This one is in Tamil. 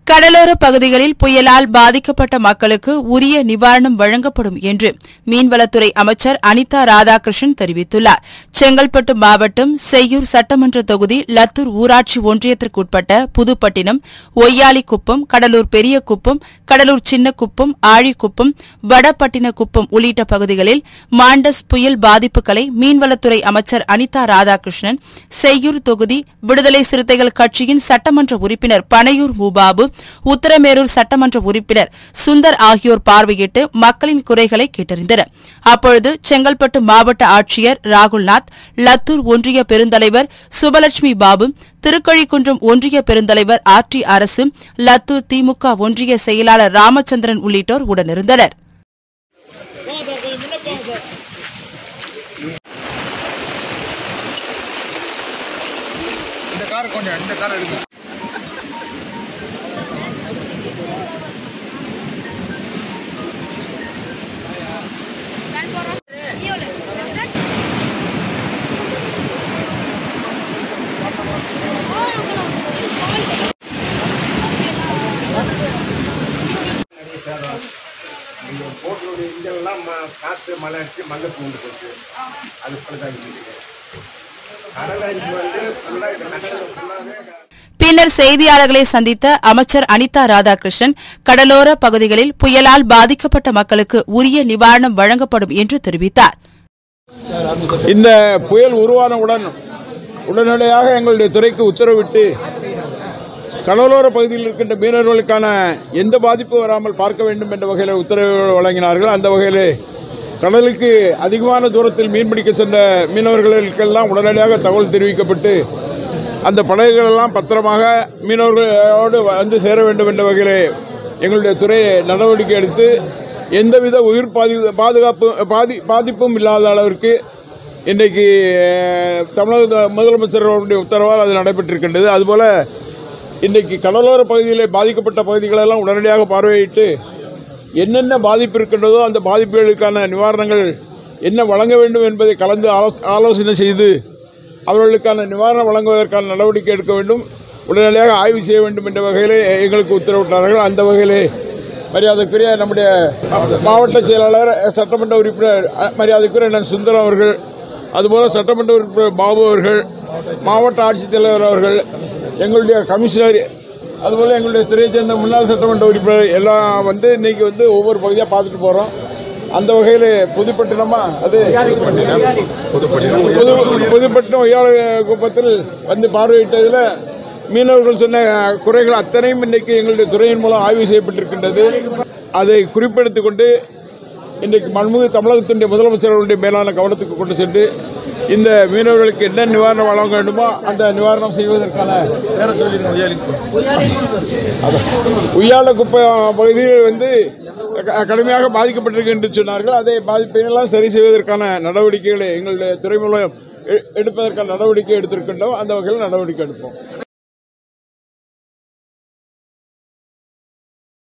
கடலோர பகுதிகளில் புயலால் பாதிக்கப்பட்ட மக்களுக்கு உரிய நிவாரணம் வழங்கப்படும் என்று மீன்வளத்துறை அமைச்சர் அனிதா ராதாகிருஷ்ணன் தெரிவித்துள்ளார் செங்கல்பட்டு மாவட்டம் செய்யூர் சட்டமன்ற தொகுதி லத்தூர் ஊராட்சி ஒன்றியத்திற்குட்பட்ட புதுப்பட்டினம் ஒய்யாலிக்குப்பம் கடலூர் பெரியகுப்பம் கடலூர் சின்னக்குப்பம் ஆழிக்குப்பம் வடபட்டினக்குப்பம் உள்ளிட்ட பகுதிகளில் மாண்டஸ் புயல் பாதிப்புகளை மீன்வளத்துறை அமைச்சர் அனிதா ராதாகிருஷ்ணன் செய்யூர் தொகுதி விடுதலை சிறுத்தைகள் கட்சியின் சட்டமன்ற உறுப்பினர் பனையூர் மூபாபு உத்தரமேரூர் சட்டமன்ற உறுப்பினர் சுந்தர் ஆகியோர் பார்வையிட்டு மக்களின் குறைகளை கேட்டறிந்தனர் அப்பொழுது செங்கல்பட்டு மாவட்ட ஆட்சியர் ராகுல்நாத் லத்தூர் ஒன்றிய பெருந்தலைவர் சுபலட்சுமி பாபு திருக்கழிக்குன்றம் ஒன்றிய பெருந்தலைவர் ஆர் டி அரசு லத்தூர் திமுக ஒன்றிய செயலாளர் ராமச்சந்திரன் உள்ளிட்டோர் உடனிருந்தனர் இந்த கார் கொஞ்சம் இந்த கார் எடுங்க போட்டோட இன்ஜின்லாம் ம- காற்று மழை அடிச்சு மண்ணை பூண்டு போச்சு அது ஃபுல்லாக இருக்குது கடல் அடிச்சு வந்து ஃபுல்லாக இந்த கடலில் ஃபுல்லாகவே பின்னர் செய்தியாளர்களை சந்தித்த அமைச்சர் அனிதா ராதாகிருஷ்ணன் கடலோர பகுதிகளில் புயலால் பாதிக்கப்பட்ட மக்களுக்கு உரிய நிவாரணம் வழங்கப்படும் என்று தெரிவித்தார் இந்த புயல் உருவானவுடன் உடனடியாக எங்களுடைய துறைக்கு உத்தரவிட்டு கடலோர பகுதியில் இருக்கின்ற மீனவர்களுக்கான எந்த பாதிப்பு வராமல் பார்க்க வேண்டும் என்ற வகையில் உத்தரவு வழங்கினார்கள் அந்த வகையில் கடலுக்கு அதிகமான தூரத்தில் மீன்பிடிக்க சென்ற மீனவர்களுக்கெல்லாம் உடனடியாக தகவல் தெரிவிக்கப்பட்டு அந்த படகுகள் எல்லாம் பத்திரமாக மீனவர்களோடு வந்து சேர வேண்டும் என்ற வகையில் எங்களுடைய துறை நடவடிக்கை எடுத்து எந்தவித உயிர் பாதி பாதுகாப்பு பாதி பாதிப்பும் இல்லாத அளவிற்கு இன்றைக்கு அஹ், தமிழக முதலமைச்சர் அவருடைய உத்தரவால் அது நடைபெற்றிருக்கின்றது அதுபோல இன்றைக்கு கடலோர பகுதியில் பாதிக்கப்பட்ட பகுதிகளெல்லாம் உடனடியாக பார்வையிட்டு என்னென்ன பாதிப்பு இருக்கின்றதோ அந்த பாதிப்புகளுக்கான நிவாரணங்கள் என்ன வழங்க வேண்டும் என்பதை கலந்து ஆலோச- ஆலோசனை செய்து அவர்களுக்கான நிவாரணம் வழங்குவதற்கான நடவடிக்கை எடுக்க வேண்டும் உடனடியாக ஆய்வு செய்ய வேண்டும் என்ற வகையிலே எங்களுக்கு உத்தரவிட்டார்கள் அந்த வகையிலே மரியாதைக்குரிய நம்முடைய மாவட்ட செயலாளர் சட்டமன்ற உறுப்பினர் அ, மரியாதைக்குரிய அண்ணன் சுந்தரம் அவர்கள் அதுபோல சட்டமன்ற உறுப்பினர் பாபு அவர்கள் மாவட்ட ஆட்சித்தலைவர் அவர்கள் எங்களுடைய கமிஷனர் அதுபோல எங்களுடைய துறையை சேர்ந்த முன்னாள் சட்டமன்ற உறுப்பினர் எல்லாம் வந்து இன்னைக்கு வந்து ஒவ்வொரு பகுதியாக பார்த்துட்டு போகிறோம் அந்த வகையில் புதுப்பட்டினமா அது புது- புதுப்பட்டினம் ஒய்யாள குப்பத்தில் வந்து பார்வையிட்டதில் மீனவர்கள் சொன்ன குறைகள் அத்தனையும் இன்றைக்கு எங்களுடைய துறையின் மூலம் ஆய்வு செய்யப்பட்டிருக்கின்றது அதை குறிப்பெடுத்துக் கொண்டு இன்றைக்கு மண்முக தமிழகத்தினுடைய முதலமைச்சர் அவர்களுடைய மேலான கவனத்துக்கு கொண்டு சென்று இந்த மீனவர்களுக்கு என்ன நிவாரணம் வழங்க வேண்டுமோ அந்த நிவாரணம் செய்வதற்கான உய்யால குப்பை பகுதியில் வந்து க- கடுமையாக பாதிக்கப்பட்டிருக்கு என்று சொன்னார்கள் அதை பாதிப்பையெல்லாம் சரி செய்வதற்கான நடவடிக்கைகளை எங்களுடைய துறை மூலம் எ- எடுப்பதற்கான நடவடிக்கை எடுத்திருக்கின்றோம் அந்த வகையில் நடவடிக்கை எடுப்போம்